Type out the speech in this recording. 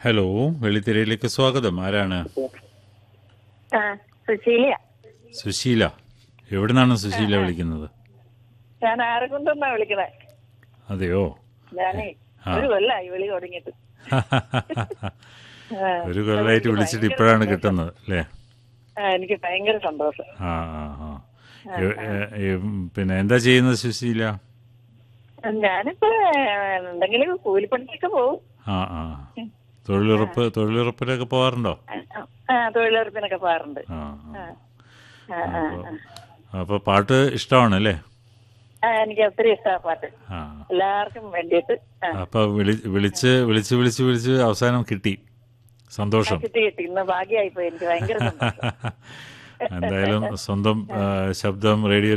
Hello വെള്ളിത്തിരയിലേക്ക് സ്വാഗതം ആരാണ് ആ സുശീലയ സുശീല എവിടെ നിന്നാണ് സുശീല വിളിക്കുന്നത് ഞാൻ ആരെക്കൊണ്ടെന്നാ വിളിക്കണേ അതെയോ ഞാനേ ആ. ഒരു കൊല്ലായി വിളി തുടങ്ങിയിട്ട് ആ, ഒരു കൊല്ലമായിട്ട് വിളിച്ചിട്ട് ഇപ്പോഴാണ് കിട്ടുന്നത് അല്ലേ ആ, എനിക്ക് ഭയങ്കര സന്തോഷം ആ ആ ആ എ- എ- എ- പിന്നെ എന്താ ചെയ്യുന്നത് സുശീല ഞാനിപ്പോ എന്തെങ്കിലും കൂലിപ്പണിക്കൊക്കെ പോകും ആ ആ തൊഴിലുറപ്പ് തൊഴിലുറപ്പിലൊക്കെ പോകാറുണ്ടോ ആ, ആ തൊഴിലുറപ്പിനൊക്കെ പോകാറുണ്ട് ആ ആ, ആ. ആ, ആ, അപ്പൊ അപ്പൊ പാട്ട് ഇഷ്ടമാണ് അല്ലേ ആ, എനിക്ക് ഒത്തിരി ഇഷ്ടമാണ് പാട്ട് ആ എല്ലാവർക്കും വേണ്ടിയിട്ട് ആ, അപ്പൊ വിളി വിളിച്ച് വിളിച്ച് വിളിച്ച് വിളിച്ച് അവസാനം കിട്ടി സന്തോഷം കിട്ടി കിട്ടി ഇന്ന് ഭാഗ്യമായിപ്പോയി എനിക്ക് ഭയങ്കര സന്തോഷം എന്തായാലും സ്വന്തം ആ, ശബ്ദം റേഡിയോ